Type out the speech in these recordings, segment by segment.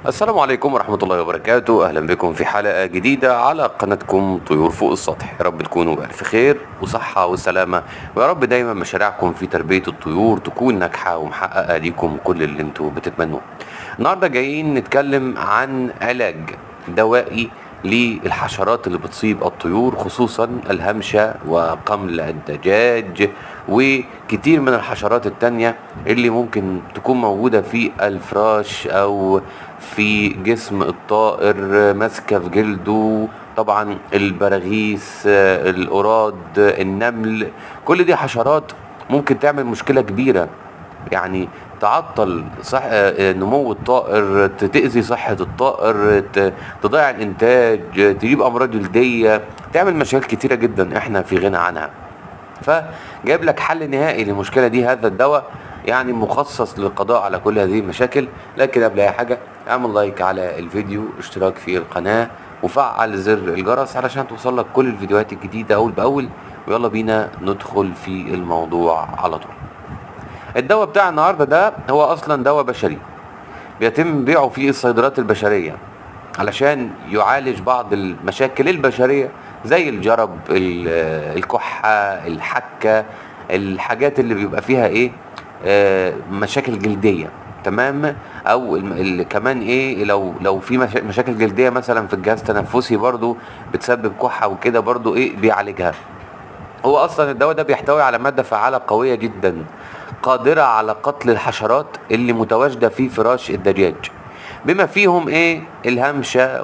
السلام عليكم ورحمة الله وبركاته أهلا بكم في حلقة جديدة على قناتكم طيور فوق السطح يا رب تكونوا بألف خير وصحة وسلامة ويا رب دايما مشاريعكم في تربية الطيور تكون ناجحة ومحققة ليكم كل اللي انتوا بتتمنوه النهاردة جايين نتكلم عن علاج دوائي للحشرات اللي بتصيب الطيور خصوصا الهمشة وقمل الدجاج وكتير من الحشرات التانية اللي ممكن تكون موجودة في الفراش او في جسم الطائر ماسكة في جلده طبعا البراغيث القراد النمل كل دي حشرات ممكن تعمل مشكلة كبيرة يعني تعطل صح نمو الطائر تأذي صحة الطائر ت- تضيع الإنتاج تجيب أمراض جلدية تعمل مشاكل كتيرة جدا إحنا في غنى عنها فجايب لك حل نهائي للمشكلة دي هذا الدواء يعني مخصص للقضاء على كل هذه المشاكل لكن قبل أي حاجة اعمل لايك على الفيديو اشتراك في القناة وفعل زر الجرس علشان توصل لك كل الفيديوهات الجديدة أول بأول ويلا بينا ندخل في الموضوع على طول الدواء بتاع النهارده ده هو اصلا دواء بشري بيتم بيعه في الصيدليات البشريه علشان يعالج بعض المشاكل البشريه زي الجرب ال- الكحه الحكه الحاجات اللي بيبقى فيها ايه آه، مشاكل جلديه تمام او الم- ال- كمان ايه لو لو في مشا- مشاكل جلديه مثلا في الجهاز التنفسي برضو بتسبب كحه وكده برضو ايه بيعالجها هو اصلا الدواء ده بيحتوي على ماده فعاله قويه جدا قادره على قتل الحشرات اللي متواجده في فراش الدجاج بما فيهم ايه الهمشه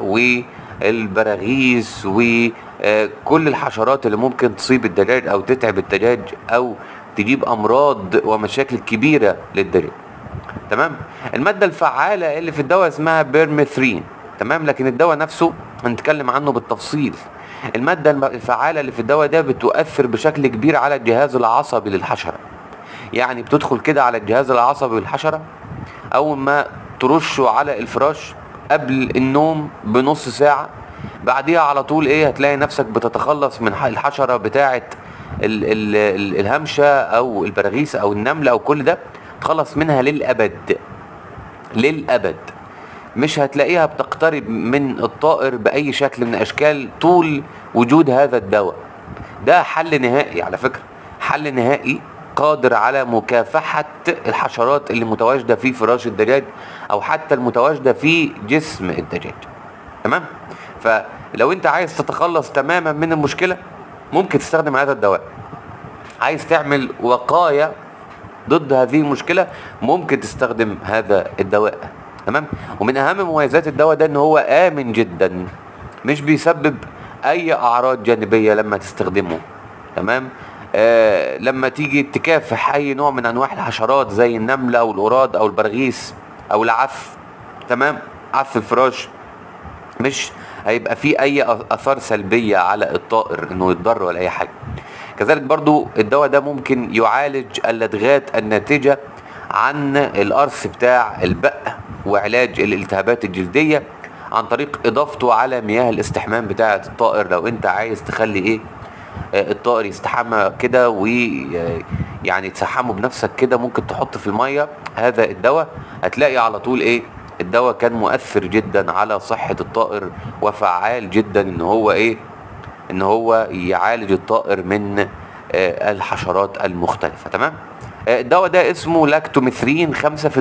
والبراغيث وكل الحشرات اللي ممكن تصيب الدجاج او تتعب الدجاج او تجيب امراض ومشاكل كبيره للدجاج تمام الماده الفعاله اللي في الدواء اسمها بيرميثرين تمام لكن الدواء نفسه هنتكلم عنه بالتفصيل الماده الم- الفعاله اللي في الدواء ده بتؤثر بشكل كبير على الجهاز العصبي للحشره يعني بتدخل كده على الجهاز العصبي للحشره اول ما ترشه على الفراش قبل النوم بنص ساعه بعديها على طول ايه هتلاقي نفسك بتتخلص من ح- الحشره بتاعه ال ال ال الهمشه او البراغيث او النمل او كل ده تخلص منها للابد للابد مش هتلاقيها بتقترب من الطائر باي شكل من الاشكال طول وجود هذا الدواء ده حل نهائي على فكره حل نهائي قادر على مكافحه الحشرات اللي متواجده في فراش الدجاج او حتى المتواجده في جسم الدجاج تمام فلو انت عايز تتخلص تماما من المشكله ممكن تستخدم هذا الدواء عايز تعمل وقايه ضد هذه المشكله ممكن تستخدم هذا الدواء تمام ومن اهم مميزات الدواء ده ان هو امن جدا مش بيسبب اي اعراض جانبيه لما تستخدمه تمام آه لما تيجي تكافح اي نوع من انواع الحشرات زي النمله او القراد او البرغيث او العف تمام عف الفراش مش هيبقى فيه اي اثار سلبيه على الطائر انه يتضر ولا اي حاجه كذلك برضو الدواء ده ممكن يعالج اللدغات الناتجه عن القرص بتاع البق وعلاج الالتهابات الجلديه عن طريق اضافته على مياه الاستحمام بتاعه الطائر لو انت عايز تخلي ايه آه، الطائر يستحمى كده ويعني تسحمه بنفسك كده ممكن تحط في الميه هذا الدواء هتلاقي على طول ايه الدواء كان مؤثر جدا على صحة الطائر وفعال جدا ان هو ايه ان هو يعالج الطائر من آه، الحشرات المختلفة تمام آه، الدواء ده اسمه لاكتوميثرين 5%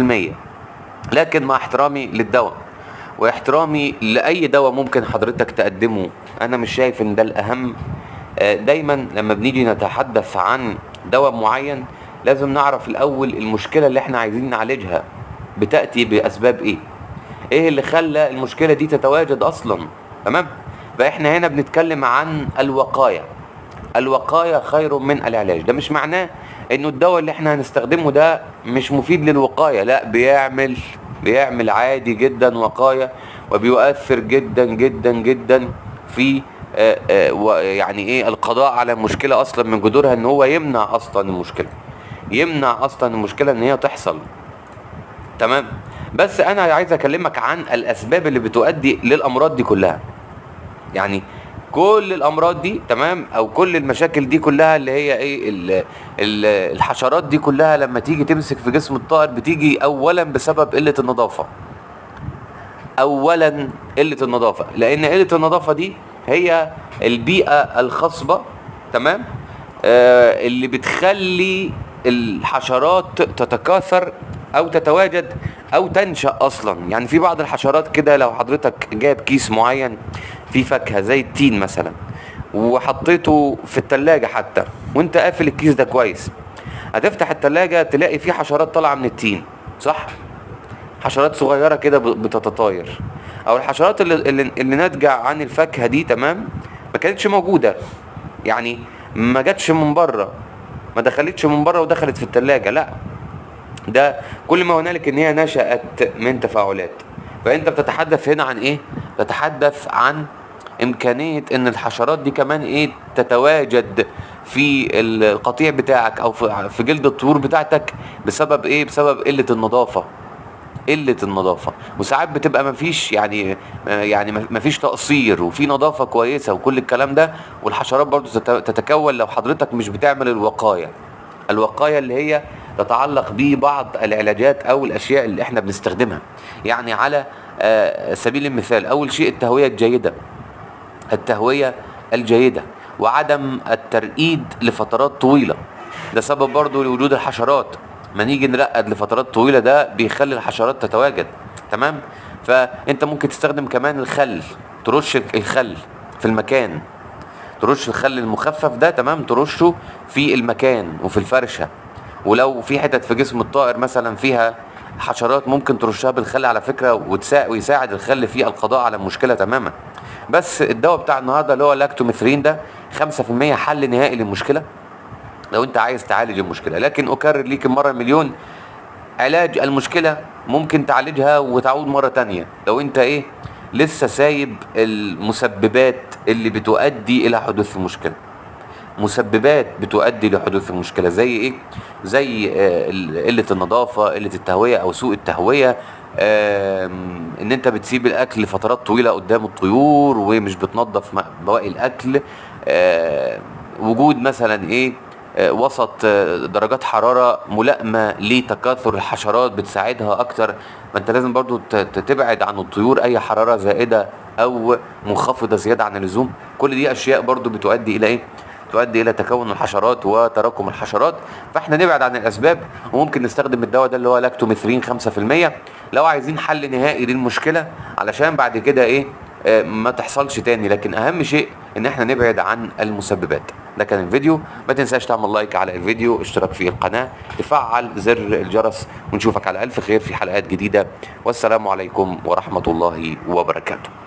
لكن مع احترامي للدواء واحترامي لاي دواء ممكن حضرتك تقدمه انا مش شايف ان ده الاهم آه، دايما لما بنيجي نتحدث عن دواء معين لازم نعرف الاول المشكله اللي احنا عايزين نعالجها بتاتي باسباب ايه ايه اللي خلى المشكله دي تتواجد اصلا تمام فاحنا هنا بنتكلم عن الوقايه الوقايه خير من العلاج ده مش معناه انه الدواء اللي احنا هنستخدمه ده مش مفيد للوقايه لا بيعمل بيعمل عادي جدا وقايه وبيؤثر جدا جدا جدا في آه، آه، و- يعني ايه القضاء على المشكله اصلا من جذورها ان هو يمنع اصلا المشكله يمنع اصلا المشكله ان هي تحصل تمام بس انا عايز اكلمك عن الاسباب اللي بتؤدي للامراض دي كلها يعني كل الامراض دي تمام او كل المشاكل دي كلها اللي هي ايه ال ال الحشرات دي كلها لما تيجي تمسك في جسم الطائر بتيجي اولا بسبب قله النظافه اولا قله النظافه لان قله النظافه دي هي البيئه الخصبه تمام آه اللي بتخلي الحشرات تتكاثر او تتواجد او تنشا اصلا يعني في بعض الحشرات كده لو حضرتك جايب كيس معين فيه فاكهه زي التين مثلا وحطيته في التلاجة حتى وانت قافل الكيس ده كويس هتفتح التلاجة تلاقي فيه حشرات طالعة من التين صح؟ حشرات صغيرة كده ب- بتتطاير او الحشرات اللي, اللي, اللي ناتجة عن الفاكهة دي تمام ما كانتش موجودة يعني ما جاتش من بره ما دخلتش من بره ودخلت في التلاجة لا ده كل ما هنالك ان هي نشأت من تفاعلات فانت بتتحدث هنا عن ايه تتحدث عن امكانية ان الحشرات دي كمان ايه تتواجد في القطيع بتاعك او في في جلد الطيور بتاعتك بسبب ايه بسبب قلة النظافة قله النظافه وساعات بتبقى مفيش يعني آه، يعني مفيش تقصير وفي نظافه كويسه وكل الكلام ده والحشرات برضو تت- تتكون لو حضرتك مش بتعمل الوقايه الوقايه اللي هي تتعلق ببعض العلاجات او الاشياء اللي احنا بنستخدمها يعني على آه، سبيل المثال اول شيء التهويه الجيده التهوية الجيدة وعدم الترقيد لفترات طويلة ده سبب برضو لوجود الحشرات ما نيجي نرقد لفترات طويلة ده بيخلي الحشرات تتواجد تمام فانت ممكن تستخدم كمان الخل ترش الخل في المكان ترش الخل المخفف ده تمام ترشه في المكان وفي الفرشة ولو في حتت في جسم الطائر مثلا فيها حشرات ممكن ترشها بالخل على فكرة وتسا- ويساعد الخل في القضاء على المشكلة تماما بس الدواء بتاع النهارده اللي هو لاكتوميثرين ده 5% حل نهائي للمشكلة لو انت عايز تعالج المشكلة لكن اكرر ليك المرة مليون علاج المشكلة ممكن تعالجها وتعود مرة تانية لو انت ايه لسه سايب المسببات اللي بتؤدي الى حدوث المشكلة مسببات بتؤدي لحدوث المشكله زي ايه زي آه، ال- قله النظافه قله التهويه او سوء التهويه آم، ان انت بتسيب الاكل لفترات طويله قدام الطيور ومش بتنظف م- بواقي الاكل آه، وجود مثلا ايه آه، وسط آه، درجات حرارة ملائمة لتكاثر الحشرات بتساعدها أكتر ما أنت لازم برضو ت- ت- تبعد عن الطيور أي حرارة زائدة أو منخفضة زيادة عن اللزوم كل دي أشياء برضو بتؤدي إلى إيه؟ تؤدي الى تكون الحشرات وتراكم الحشرات فاحنا نبعد عن الاسباب وممكن نستخدم الدواء ده اللي هو لاكتوميثرين 5% لو عايزين حل نهائي للمشكله علشان بعد كده ايه آه، ما تحصلش تاني لكن اهم شيء ان احنا نبعد عن المسببات ده كان الفيديو ما تنساش تعمل لايك على الفيديو اشتراك في القناه تفعل زر الجرس ونشوفك على الف خير في حلقات جديده والسلام عليكم ورحمه الله وبركاته